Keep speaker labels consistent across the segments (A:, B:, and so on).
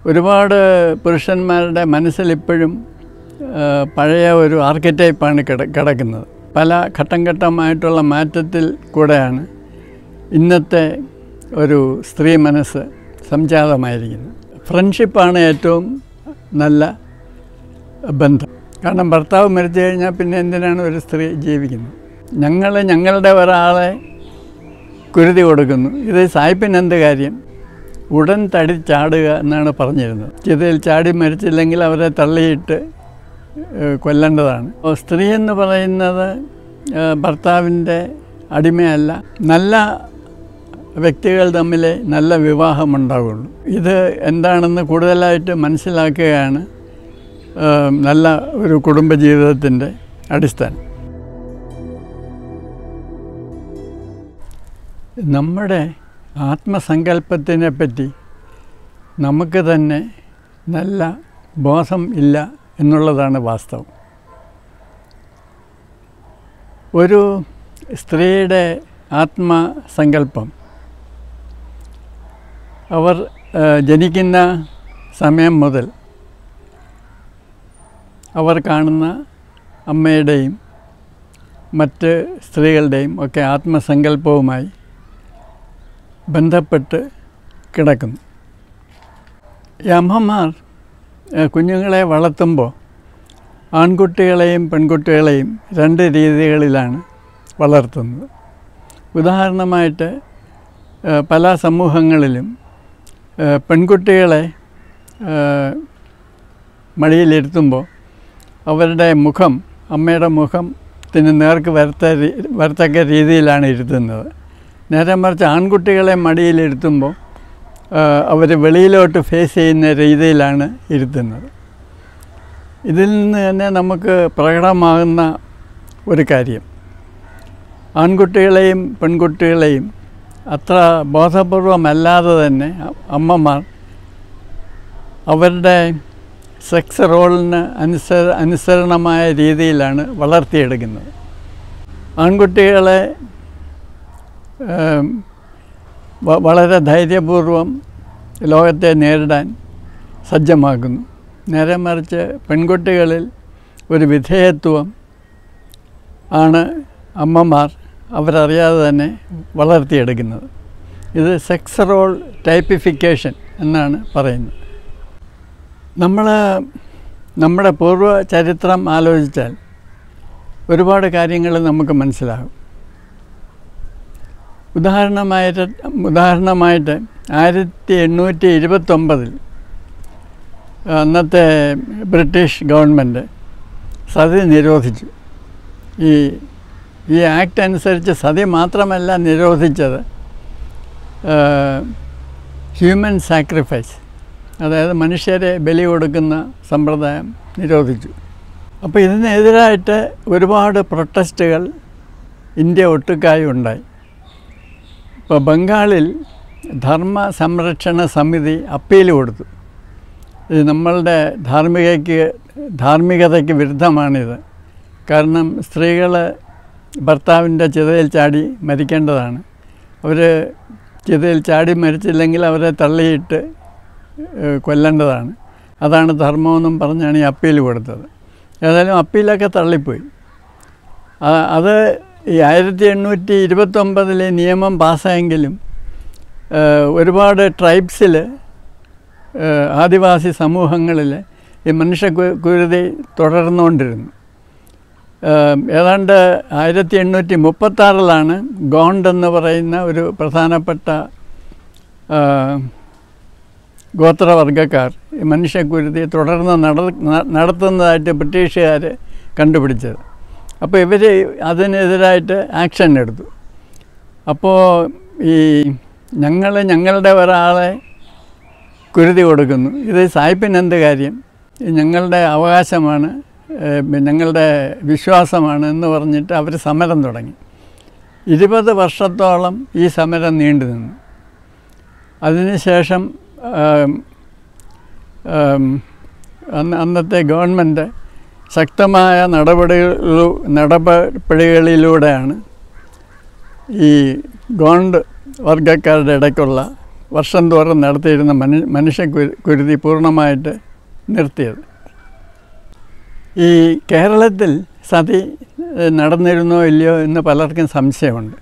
A: ഒരുപാട് പുരുഷന്മാരുടെ മനസ്സിൽ ഇപ്പോഴും ആ, പഴയ ഒരു ആർക്കിറ്റൈപ്പാണ് കിട കിടക്കുന്നത് പല ഘട്ടം ഘട്ടമായിട്ടുള്ള മാറ്റത്തിൽ കൂടെയാണ് ഇന്നത്തെ ഒരു സ്ത്രീ മനസ്സ് സംജാതമായിരിക്കുന്നത് ഫ്രണ്ട്ഷിപ്പാണ് ഏറ്റവും നല്ല ബന്ധം കാരണം ഭർത്താവ് മരിച്ചു കഴിഞ്ഞാൽ പിന്നെ എന്തിനാണ് ഒരു സ്ത്രീ ജീവിക്കുന്നത് ഞങ്ങൾ ഞങ്ങളുടെ ഒരാളെ കുരുതി കൊടുക്കുന്നു ഇത് സായിപ്പിന് എന്ത് കാര്യം ഉടൻ തടി ചാടുക എന്നാണ് പറഞ്ഞിരുന്നത് ചിതയിൽ ചാടി മരിച്ചില്ലെങ്കിൽ അവരെ തള്ളിയിട്ട് ഏഹ്, കൊല്ലേണ്ടതാണ് അപ്പോൾ സ്ത്രീ എന്ന് പറയുന്നത് ഏഹ്, ഭർത്താവിൻ്റെ അടിമയല്ല നല്ല വ്യക്തികൾ തമ്മിൽ നല്ല വിവാഹമുണ്ടാവുള്ളൂ ഇത് എന്താണെന്ന് കൂടുതലായിട്ട് മനസ്സിലാക്കുകയാണ് ഏഹ്, നല്ല ഒരു കുടുംബജീവിതത്തിൻ്റെ അടിസ്ഥാനം നമ്മുടെ ആത്മസങ്കല്പത്തിനെ പറ്റി നമുക്ക് തന്നെ നല്ല ബോധം ഇല്ല എന്നുള്ളതാണ് വാസ്തവം ഒരു സ്ത്രീയുടെ ആത്മസങ്കല്പം അവർ ആ, ജനിക്കുന്ന സമയം മുതൽ അവർ കാണുന്ന അമ്മയുടെയും മറ്റ് സ്ത്രീകളുടെയും ഒക്കെ ആത്മസങ്കല്പവുമായി ബന്ധപ്പെട്ട് കിടക്കുന്നു ഈ അമ്മമാർ ഏഹ്, കുഞ്ഞുങ്ങളെ വളർത്തുമ്പോൾ ആൺകുട്ടികളെയും പെൺകുട്ടികളെയും രണ്ട് രീതികളിലാണ് വളർത്തുന്നത് ഉദാഹരണമായിട്ട് ഏഹ്, പല സമൂഹങ്ങളിലും ഏഹ്, പെൺകുട്ടികളെ ഏഹ്, മടിയിലിരുത്തുമ്പോൾ അവരുടെ മുഖം അമ്മയുടെ മുഖത്തിന് നേർക്ക് വരത്ത രീ- വരത്തക്ക രീതിയിലാണ് ഇരുത്തുന്നത് നേരെ മറിച്ച് ആൺകുട്ടികളെ മടിയിലിരുത്തുമ്പോൾ അവർ വെളിയിലോട്ട് ഫേസ് ചെയ്യുന്ന രീതിയിലാണ് ഇരുത്തുന്നത് ഇതിൽ നിന്ന് തന്നെ നമുക്ക് പ്രകടമാകുന്ന ഒരു കാര്യം ആൺകുട്ടികളെയും പെൺകുട്ടികളെയും അത്ര ബോധപൂർവമല്ലാതെ തന്നെ അ- അമ്മമാർ അവരുടെ സെക്സ് റോളിന് അനുസര അനുസരണമായ രീതിയിലാണ് വളർത്തിയെടുക്കുന്നത് ആൺകുട്ടികളെ ഏം, വ- വളരെ ധൈര്യപൂർവം ലോകത്തെ നേരിടാൻ സജ്ജമാക്കുന്നു നേരെ മറിച്ച് പെൺകുട്ടികളിൽ ഒരു വിധേയത്വം ആണ് അമ്മമാർ അവരറിയാതെ തന്നെ വളർത്തിയെടുക്കുന്നത് ഇത് സെക്സ് റോൾ ടൈപ്പിഫിക്കേഷൻ എന്നാണ് പറയുന്നത് നമ്മൾ നമ്മുടെ പൂർവ്വ ചരിത്രം ആലോചിച്ചാൽ ഒരുപാട് കാര്യങ്ങൾ നമുക്ക് മനസ്സിലാകും ഉദാഹരണമായിട്ട് ഉദാഹരണമായിട്ട് ആയിരത്തി എണ്ണൂറ്റി ഇരുപത്തൊമ്പതിൽ അന്നത്തെ ബ്രിട്ടീഷ് ഗവൺമെൻറ് സതി നിരോധിച്ചു ഈ ഈ ആക്ട് അനുസരിച്ച് സതി മാത്രമല്ല നിരോധിച്ചത് ഹ്യൂമൻ സാക്രിഫൈസ് അതായത് മനുഷ്യരെ ബലി കൊടുക്കുന്ന സമ്പ്രദായം നിരോധിച്ചു അപ്പോൾ ഇതിനെതിരായിട്ട് ഒരുപാട് പ്രൊട്ടസ്റ്റുകൾ ഇന്ത്യ ഒട്ടുക്കായി ഉണ്ടായി ഇപ്പോൾ ബംഗാളിൽ ധർമ്മ സംരക്ഷണ സമിതി അപ്പീൽ കൊടുത്തു ഇത് നമ്മളുടെ ധാർമ്മികയ്ക്ക് ധാർമ്മികതയ്ക്ക് വിരുദ്ധമാണിത് കാരണം സ്ത്രീകൾ ഭർത്താവിൻ്റെ ചിതയിൽ ചാടി മരിക്കേണ്ടതാണ് അവർ ചിതയിൽ ചാടി മരിച്ചില്ലെങ്കിൽ അവരെ തള്ളിയിട്ട് ഏഹ്, കൊല്ലേണ്ടതാണ് അതാണ് ധർമ്മമെന്നും പറഞ്ഞാണ് ഈ അപ്പീൽ കൊടുത്തത് ഏതായാലും അപ്പീലൊക്കെ തള്ളിപ്പോയി ആ- അത് ഈ ആയിരത്തി എണ്ണൂറ്റി ഇരുപത്തൊമ്പതിലെ നിയമം പാസ്സായെങ്കിലും ഏഹ്, ഒരുപാട് ട്രൈബ്സിൽ ആദിവാസി സമൂഹങ്ങളിൽ ഈ മനുഷ്യ കു- കുരുതി തുടർന്നുകൊണ്ടിരുന്നു ഏഹ്, ഏതാണ്ട് ആയിരത്തി എണ്ണൂറ്റി മുപ്പത്താറിലാണ് ഗോണ്ട് എന്ന് പറയുന്ന ഒരു പ്രധാനപ്പെട്ട ഏഹ്, ഗോത്രവർഗക്കാർ ഈ മനുഷ്യക്കുരുതി തുടർന്ന് നട ന- നടത്തുന്നതായിട്ട് ബ്രിട്ടീഷുകാർ കണ്ടുപിടിച്ചത് അപ്പോൾ ഇവർ അതിനെതിരായിട്ട് ആക്ഷൻ എടുത്തു അപ്പോൾ ഈ ഞങ്ങൾ ഞങ്ങളുടെ ഒരാളെ കുരുതി കൊടുക്കുന്നു ഇത് സായിപ്പിന് എന്ത് കാര്യം ഇത് ഞങ്ങളുടെ അവകാശമാണ് ഏഹ്, ഞങ്ങളുടെ വിശ്വാസമാണ് എന്ന് പറഞ്ഞിട്ട് അവർ സമരം തുടങ്ങി ഇരുപത് വർഷത്തോളം ഈ സമരം നീണ്ടു നിന്നു അതിനുശേഷം ആം, ആം, അന്ന് അന്നത്തെ ഗവൺമെൻറ് ശക്തമായ നടപടികളു നടപടികളിലൂടെയാണ് ഈ ഗോണ്ട് വർഗക്കാരുടെ ഇടയ്ക്കുള്ള വർഷം തോറും നടത്തിയിരുന്ന മനു മനുഷ്യ കുരു- കുരുതി പൂർണ്ണമായിട്ട് നിർത്തിയത് ഈ കേരളത്തിൽ സതി ഏഹ്, നടന്നിരുന്നോ ഇല്ലയോ എന്ന് പലർക്കും സംശയമുണ്ട്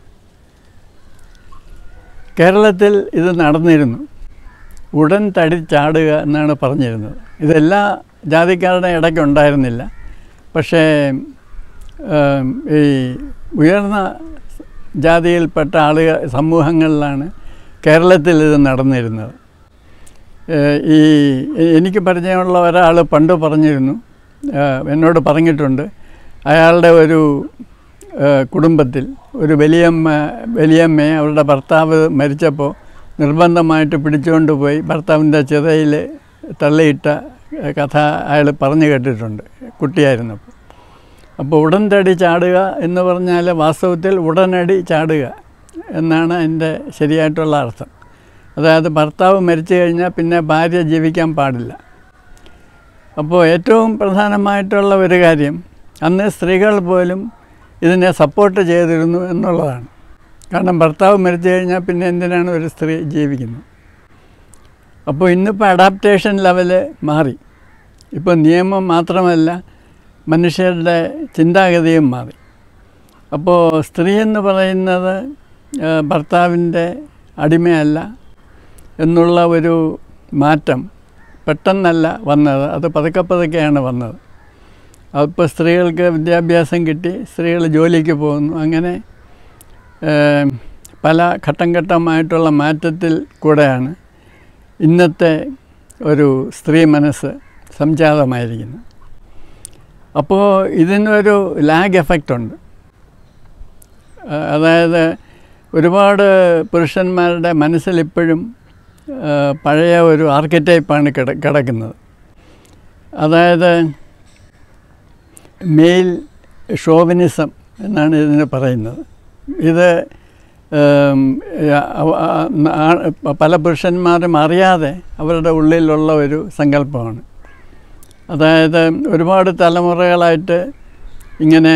A: കേരളത്തിൽ ഇത് നടന്നിരുന്നു ഉടൻ തടി ചാടുക എന്നാണ് പറഞ്ഞിരുന്നത് ഇതെല്ലാ ജാതിക്കാരുടെ ഇടയ്ക്ക് ഉണ്ടായിരുന്നില്ല പക്ഷേ ഏം, ഈ ഉയർന്ന ജാതിയിൽപ്പെട്ട ആളുകൾ സമൂഹങ്ങളിലാണ് കേരളത്തിൽ ഇത് നടന്നിരുന്നത് ഏഹ്, ഈ എനിക്ക് പരിചയമുള്ള ഒരാൾ പണ്ട് പറഞ്ഞിരുന്നു ഏഹ്, എന്നോട് പറഞ്ഞിട്ടുണ്ട് അയാളുടെ ഒരു ഏഹ്, കുടുംബത്തിൽ ഒരു വലിയമ്മ വലിയമ്മയെ അവരുടെ ഭർത്താവ് മരിച്ചപ്പോൾ നിർബന്ധമായിട്ട് പിടിച്ചുകൊണ്ട് പോയി ഭർത്താവിൻ്റെ ചിതയിൽ തള്ളിയിട്ട ഏഹ്, കഥ അയാൾ പറഞ്ഞു കേട്ടിട്ടുണ്ട് കുട്ടിയായിരുന്നപ്പോൾ അപ്പോൾ ഉടൻ തടി ചാടുക എന്ന് പറഞ്ഞാൽ വാസ്തവത്തിൽ ഉടനടി ചാടുക എന്നാണ് അതിൻ്റെ ശരിയായിട്ടുള്ള അർത്ഥം അതായത് ഭർത്താവ് മരിച്ചു കഴിഞ്ഞാൽ പിന്നെ ഭാര്യ ജീവിക്കാൻ പാടില്ല അപ്പോൾ ഏറ്റവും പ്രധാനമായിട്ടുള്ള ഒരു കാര്യം അന്ന് സ്ത്രീകൾ പോലും ഇതിനെ സപ്പോർട്ട് ചെയ്തിരുന്നു എന്നുള്ളതാണ് കാരണം ഭർത്താവ് മരിച്ചു കഴിഞ്ഞാൽ പിന്നെ എന്തിനാണ് ഒരു സ്ത്രീ ജീവിക്കുന്നത് അപ്പോൾ ഇന്നിപ്പോൾ അഡാപ്റ്റേഷൻ ലെവല് മാറി ഇപ്പോൾ നിയമം മാത്രമല്ല മനുഷ്യരുടെ ചിന്താഗതിയും മാറി അപ്പോൾ സ്ത്രീ എന്ന് പറയുന്നത് ആ, ഭർത്താവിൻ്റെ അടിമയല്ല എന്നുള്ള ഒരു മാറ്റം പെട്ടെന്നല്ല വന്നത് അത് പതുക്കെ പതുക്കെയാണ് വന്നത് അപ്പോൾ സ്ത്രീകൾക്ക് വിദ്യാഭ്യാസം കിട്ടി സ്ത്രീകൾ ജോലിക്ക് പോകുന്നു അങ്ങനെ ഏം, പല ഘട്ടം ഘട്ടമായിട്ടുള്ള മാറ്റത്തിൽ കൂടെയാണ് ഇന്നത്തെ ഒരു സ്ത്രീ മനസ്സ് സംജാതമായിരിക്കുന്നത് അപ്പോൾ ഇതിനൊരു ലാഗ് എഫക്റ്റ് ഉണ്ട് ആ, അതായത് ഒരുപാട് പുരുഷന്മാരുടെ മനസ്സിൽ ഇപ്പോഴും ആ, പഴയ ഒരു ആർക്കിറ്റൈപ്പാണ് കിട കിടക്കുന്നത് അതായത് മെയിൽ ഷോവിനിസം എന്നാണ് ഇതിന് പറയുന്നത് ഇത് ഉം, ആ- ആ- ആ- പല പുരുഷന്മാരും അറിയാതെ അവരുടെ ഉള്ളിലുള്ള ഒരു സങ്കല്പമാണ് അതായത് ഒരുപാട് തലമുറകളായിട്ട് ഇങ്ങനെ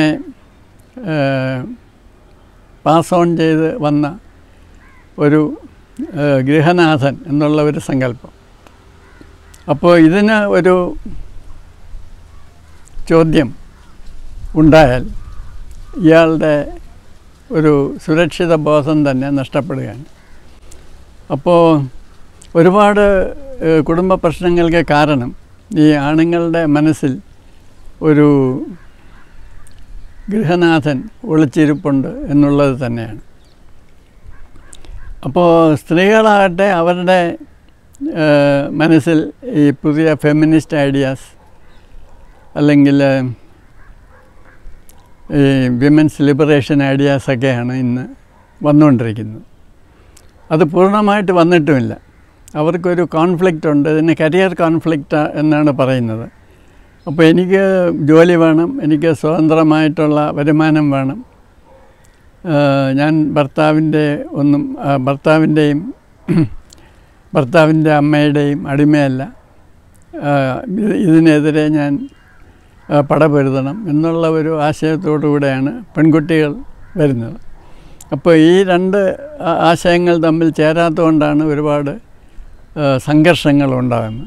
A: പാസ് ഓൺ ചെയ്ത് വന്ന ഒരു ഏഹ്, ഗൃഹനാഥൻ എന്നുള്ള ഒരു സങ്കല്പം അപ്പോൾ ഇതിന് ഒരു ചോദ്യം ഉണ്ടായാൽ ഇയാളുടെ ഒരു സുരക്ഷിത ബോധം തന്നെ നഷ്ടപ്പെടുകയാണ് അപ്പോൾ ഒരുപാട് ഏഹ്, കുടുംബ പ്രശ്നങ്ങൾക്ക് കാരണം ഈ ആണുങ്ങളുടെ മനസ്സിൽ ഒരു ഗൃഹനാഥൻ ഒളിച്ചിരിപ്പുണ്ട് എന്നുള്ളത് തന്നെയാണ് അപ്പോൾ സ്ത്രീകളാകട്ടെ അവരുടെ ഏഹ്, മനസ്സിൽ ഈ പുതിയ ഫെമിനിസ്റ്റ് ഐഡിയാസ് അല്ലെങ്കിൽ ഈ വിമൻസ് ലിബറേഷൻ ഐഡിയാസൊക്കെയാണ് ഇന്ന് വന്നുകൊണ്ടിരിക്കുന്നത് അത് പൂർണ്ണമായിട്ട് വന്നിട്ടുമില്ല അവർക്കൊരു കോൺഫ്ലിക്റ്റ് ഉണ്ട് ഇതിന് കരിയർ കോൺഫ്ലിക്റ്റ് എന്നാണ് പറയുന്നത് അപ്പോൾ എനിക്ക് ജോലി വേണം എനിക്ക് സ്വതന്ത്രമായിട്ടുള്ള വരുമാനം വേണം ഏഹ് ഞാൻ ഭർത്താവിൻ്റെ ഒന്നും ആ, ഭർത്താവിൻ്റെയും ഭർത്താവിൻ്റെ അമ്മയുടെയും അടിമയല്ല ഏഹ് ഇത് ഇതിനെതിരെ ഞാൻ ആ, പടപൊരുതണം എന്നുള്ള ഒരു ആശയത്തോടു കൂടെയാണ് പെൺകുട്ടികൾ വരുന്നത് അപ്പോൾ ഈ രണ്ട് ആ- ആശയങ്ങൾ തമ്മിൽ ചേരാത്തതുകൊണ്ടാണ് ഒരുപാട് ആ, സംഘർഷങ്ങൾ ഉണ്ടാകുന്നത്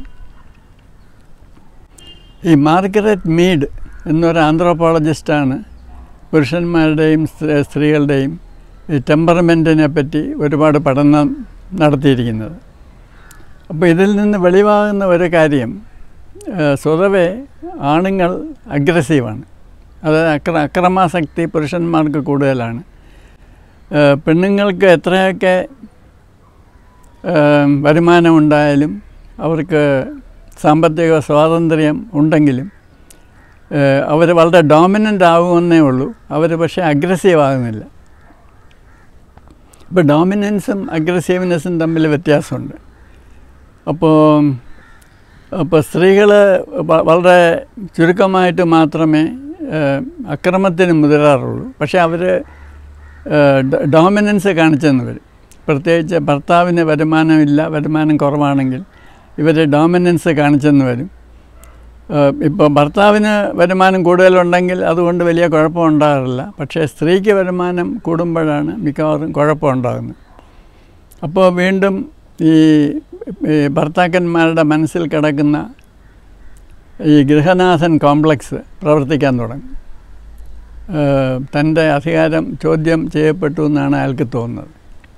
A: ഈ മാർഗരറ്റ് മീഡ് എന്നൊരു ആന്ത്രോപോളജിസ്റ്റാണ് പുരുഷന്മാരുടെയും സ്ത്രീ- സ്ത്രീകളുടെയും ഈ ടെമ്പറമെൻറ്റിനെ പറ്റി ഒരുപാട് പഠനം നടത്തിയിരിക്കുന്നത് അപ്പോൾ ഇതിൽ നിന്ന് വെളിവാകുന്ന ഒരു കാര്യം ആ, സ്വതവേ ആണുങ്ങൾ അഗ്രസീവാണ് അതായത് അക്ര അക്രമാസക്തി പുരുഷന്മാർക്ക് കൂടുതലാണ് ആ, പെണ്ണുങ്ങൾക്ക് എത്രയൊക്കെ ആ, വരുമാനമുണ്ടായാലും അവർക്ക് സാമ്പത്തിക സ്വാതന്ത്ര്യം ഉണ്ടെങ്കിലും അവർ വളരെ ഡോമിനൻ്റ് ആകുമെന്നേ ഉള്ളൂ അവർ പക്ഷേ അഗ്രസീവ് ആകുന്നില്ല ഇപ്പോൾ ഡോമിനൻസും അഗ്രസീവ്നെസ്സും തമ്മിൽ വ്യത്യാസമുണ്ട് അപ്പോൾ അപ്പോൾ സ്ത്രീകൾ വളരെ ചുരുക്കമായിട്ട് മാത്രമേ ഏഹ്, അക്രമത്തിന് മുതിരാറുള്ളൂ പക്ഷേ അവർ ഡോമിനൻസ് കാണിച്ചെന്ന് വരും പ്രത്യേകിച്ച് ഭർത്താവിന് വരുമാനമില്ല വരുമാനം കുറവാണെങ്കിൽ ഇവർ ഡോമിനൻസ് കാണിച്ചെന്ന് വരും ഇപ്പോൾ ഭർത്താവിന് വരുമാനം കൂടുതലുണ്ടെങ്കിൽ അതുകൊണ്ട് വലിയ കുഴപ്പമുണ്ടാകാറില്ല പക്ഷേ സ്ത്രീക്ക് വരുമാനം കൂടുമ്പോഴാണ് മിക്കവാറും കുഴപ്പമുണ്ടാകുന്നത് അപ്പോൾ വീണ്ടും ഈ ഈ ഭർത്താക്കന്മാരുടെ മനസ്സിൽ കിടക്കുന്ന ഈ ഗൃഹനാഥൻ കോംപ്ലക്സ് പ്രവർത്തിക്കാൻ തുടങ്ങും ഏഹ് തൻ്റെ അധികാരം ചോദ്യം ചെയ്യപ്പെട്ടു എന്നാണ് അയാൾക്ക് തോന്നുന്നത്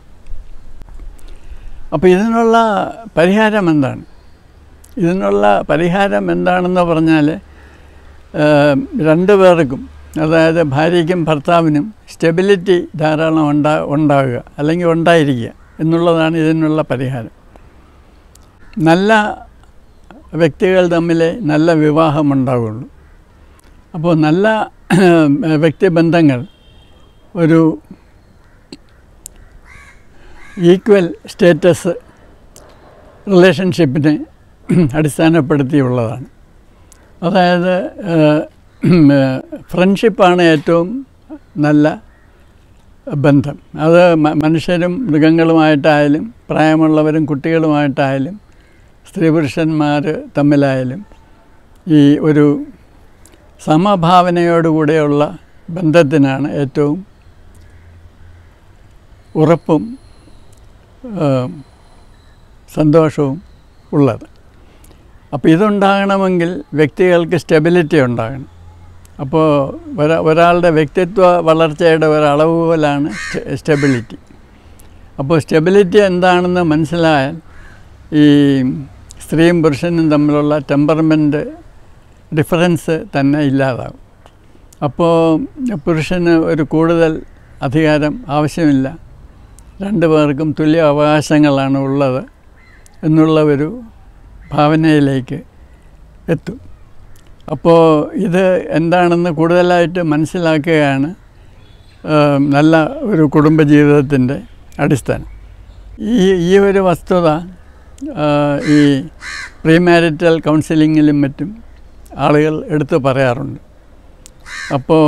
A: അപ്പോൾ ഇതിനുള്ള പരിഹാരം എന്താണ് ഇതിനുള്ള പരിഹാരം എന്താണെന്ന് പറഞ്ഞാൽ ഏഹ് രണ്ട് പേർക്കും അതായത് ഭാര്യയ്ക്കും ഭർത്താവിനും സ്റ്റെബിലിറ്റി ധാരാളം ഉണ്ടാ ഉണ്ടാവുക അല്ലെങ്കിൽ ഉണ്ടായിരിക്കുക എന്നുള്ളതാണ് ഇതിനുള്ള പരിഹാരം നല്ല വ്യക്തികൾ തമ്മിൽ നല്ല വിവാഹം ഉണ്ടാവുകയുള്ളൂ അപ്പോൾ നല്ല വ്യക്തിബന്ധങ്ങൾ ഒരു ഈക്വൽ സ്റ്റേറ്റസ് റിലേഷൻഷിപ്പിനെ അടിസ്ഥാനപ്പെടുത്തിയുള്ളതാണ് അതായത് ഫ്രണ്ട്ഷിപ്പാണ് ഏറ്റവും നല്ല ബന്ധം അത് മ- മനുഷ്യരും മൃഗങ്ങളുമായിട്ടായാലും പ്രായമുള്ളവരും കുട്ടികളുമായിട്ടായാലും സ്ത്രീ പുരുഷന്മാർ തമ്മിലായാലും ഈ ഒരു സമഭാവനയോടുകൂടെയുള്ള ബന്ധത്തിനാണ് ഏറ്റവും ഉറപ്പും ആ, സന്തോഷവും ഉള്ളത് അപ്പോൾ ഇതുണ്ടാകണമെങ്കിൽ വ്യക്തികൾക്ക് സ്റ്റെബിലിറ്റി ഉണ്ടാകണം അപ്പോൾ ഒരാ ഒരാളുടെ വ്യക്തിത്വ വളർച്ചയുടെ ഒരളവ് പോലാണ് സ്റ്റെബിലിറ്റി അപ്പോൾ സ്റ്റെബിലിറ്റി എന്താണെന്ന് മനസ്സിലായാൽ ഈ സ്ത്രീയും പുരുഷനും തമ്മിലുള്ള ടെമ്പർമെൻറ്റ് ഡിഫറൻസ് തന്നെ ഇല്ലാതാകും അപ്പോൾ പുരുഷന് ഒരു കൂടുതൽ അധികാരം ആവശ്യമില്ല രണ്ടു പേർക്കും തുല്യ അവകാശങ്ങളാണ് ഉള്ളത് എന്നുള്ള ഒരു ഭാവനയിലേക്ക് എത്തും അപ്പോൾ ഇത് എന്താണെന്ന് കൂടുതലായിട്ട് മനസ്സിലാക്കുകയാണ് ആ, നല്ല ഒരു കുടുംബജീവിതത്തിൻ്റെ അടിസ്ഥാനം ഈ ഈ ഒരു വസ്തുത ആ, ഈ പ്രീ മാരിറ്റൽ കൗൺസിലിങ്ങിലും മറ്റും ആളുകൾ എടുത്തു പറയാറുണ്ട് അപ്പോൾ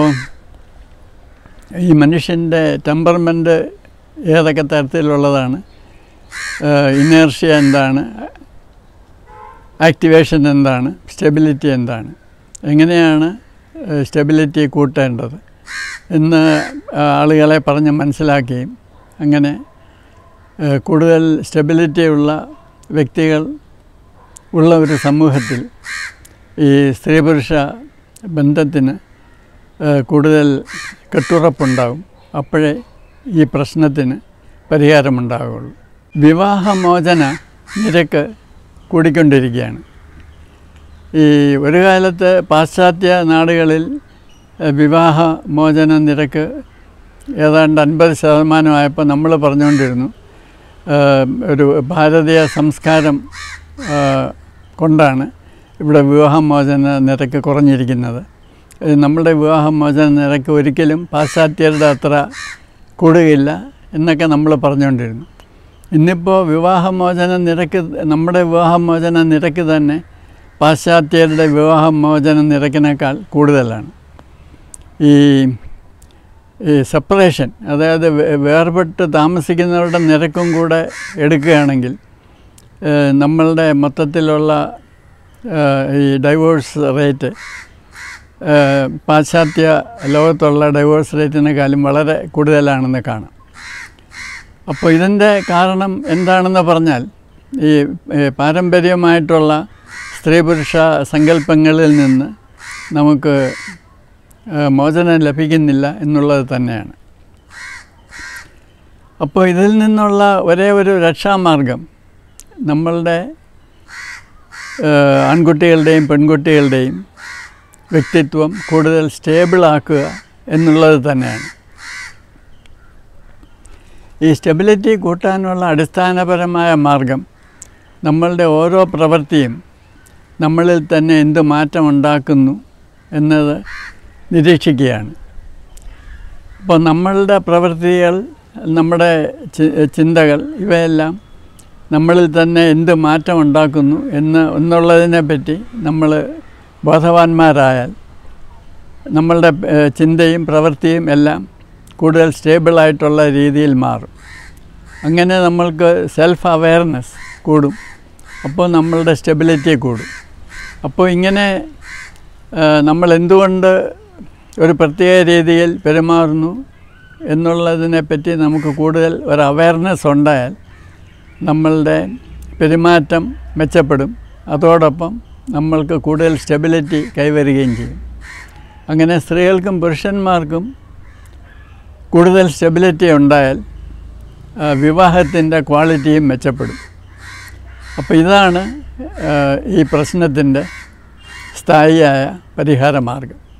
A: ഈ മനുഷ്യൻ്റെ ടെമ്പർമെൻറ്റ് ഏതൊക്കെ തരത്തിലുള്ളതാണ് ഇനേർഷ്യ എന്താണ് ആക്ടിവേഷൻ എന്താണ് സ്റ്റെബിലിറ്റി എന്താണ് എങ്ങനെയാണ് സ്റ്റെബിലിറ്റി കൂട്ടേണ്ടത് എന്ന് ആളുകളെ പറഞ്ഞ് മനസ്സിലാക്കുകയും അങ്ങനെ ഏഹ്, കൂടുതൽ സ്റ്റെബിലിറ്റി ഉള്ള വ്യക്തികൾ ഉള്ള ഒരു സമൂഹത്തിൽ ഈ സ്ത്രീ പുരുഷ ബന്ധത്തിന് ഏഹ്, കൂടുതൽ കെട്ടുറപ്പുണ്ടാകും അപ്പോഴേ ഈ പ്രശ്നത്തിന് പരിഹാരമുണ്ടാകുള്ളൂ വിവാഹമോചന നിരക്ക് കൂടിക്കൊണ്ടിരിക്കുകയാണ് ഈ ഒരു കാലത്ത് പാശ്ചാത്യ നാടുകളിൽ ഏഹ്, വിവാഹമോചന നിരക്ക് ഏതാണ്ട് അൻപത് ശതമാനമായപ്പോൾ നമ്മൾ പറഞ്ഞുകൊണ്ടിരുന്നു ഏഹ്, ഒരു ഭാരതീയ സംസ്കാരം ഏഹ്, കൊണ്ടാണ് ഇവിടെ വിവാഹമോചന നിരക്ക് കുറഞ്ഞിരിക്കുന്നത് ഇത് നമ്മുടെ വിവാഹമോചന നിരക്ക് ഒരിക്കലും പാശ്ചാത്യരുടെ അത്ര കൂടുകയില്ല എന്നൊക്കെ നമ്മൾ പറഞ്ഞുകൊണ്ടിരുന്നു ഇന്നിപ്പോൾ വിവാഹമോചന നിരക്ക് നമ്മുടെ വിവാഹമോചന നിരക്ക് തന്നെ പാശ്ചാത്യരുടെ വിവാഹമോചന നിരക്കിനേക്കാൾ കൂടുതലാണ് ഈ ഈ സെപ്പറേഷൻ അതായത് വേ- വേർപെട്ട് താമസിക്കുന്നവരുടെ നിരക്കും കൂടെ എടുക്കുകയാണെങ്കിൽ ഏഹ്, നമ്മളുടെ മൊത്തത്തിലുള്ള ഏഹ്, ഈ ഡൈവോഴ്സ് റേറ്റ് ഏഹ്, പാശ്ചാത്യ ലോകത്തുള്ള ഡൈവോഴ്സ് റേറ്റിനേക്കാളും വളരെ കൂടുതലാണെന്ന് കാണാം അപ്പോൾ ഇതിൻ്റെ കാരണം എന്താണെന്ന് പറഞ്ഞാൽ ഈ ഏഹ്, പാരമ്പര്യമായിട്ടുള്ള സ്ത്രീ പുരുഷ സങ്കല്പങ്ങളിൽ നിന്ന് നമുക്ക് ഏഹ്, മോചനം ലഭിക്കുന്നില്ല എന്നുള്ളത് തന്നെയാണ് അപ്പോൾ ഇതിൽ നിന്നുള്ള ഒരേ ഒരു രക്ഷാമാർഗം നമ്മളുടെ ഏഹ്, ആൺകുട്ടികളുടെയും പെൺകുട്ടികളുടെയും വ്യക്തിത്വം കൂടുതൽ സ്റ്റേബിളാക്കുക എന്നുള്ളത് തന്നെയാണ് ഈ സ്റ്റെബിലിറ്റി കൂട്ടാനുള്ള അടിസ്ഥാനപരമായ മാർഗം നമ്മളുടെ ഓരോ പ്രവൃത്തിയും നമ്മളിൽ തന്നെ എന്ത് മാറ്റം ഉണ്ടാക്കുന്നു എന്നത് നിരീക്ഷിക്കുകയാണ് അപ്പോൾ നമ്മളുടെ പ്രവൃത്തികൾ നമ്മുടെ ചി- ചിന്തകൾ ഇവയെല്ലാം നമ്മളിൽ തന്നെ എന്ത് മാറ്റം ഉണ്ടാക്കുന്നു എന്ന് എന്നുള്ളതിനെ പറ്റി നമ്മൾ ബോധവാന്മാരായാൽ നമ്മളുടെ ഏഹ്, ചിന്തയും പ്രവൃത്തിയും എല്ലാം കൂടുതൽ സ്റ്റേബിളായിട്ടുള്ള രീതിയിൽ മാറും അങ്ങനെ നമ്മൾക്ക് സെൽഫ് അവയർനെസ് കൂടും അപ്പോൾ നമ്മളുടെ സ്റ്റെബിലിറ്റി കൂടും അപ്പോൾ ഇങ്ങനെ ഏഹ്, നമ്മൾ എന്തുകൊണ്ട് ഒരു പ്രത്യേക രീതിയിൽ പെരുമാറുന്നു എന്നുള്ളതിനെ പറ്റി നമുക്ക് കൂടുതൽ ഒരു അവയർനെസ് ഉണ്ടായാൽ നമ്മളുടെ പെരുമാറ്റം മെച്ചപ്പെടും അതോടൊപ്പം നമ്മൾക്ക് കൂടുതൽ സ്റ്റെബിലിറ്റി കൈവരികയും ചെയ്യും അങ്ങനെ സ്ത്രീകൾക്കും പുരുഷന്മാർക്കും കൂടുതൽ സ്റ്റെബിലിറ്റി ഉണ്ടായാൽ വിവാഹത്തിൻ്റെ ക്വാളിറ്റിയും മെച്ചപ്പെടും അപ്പോൾ ഇതാണ് ആ, ഈ പ്രശ്നത്തിൻ്റെ സ്ഥായിയായ പരിഹാര മാർഗം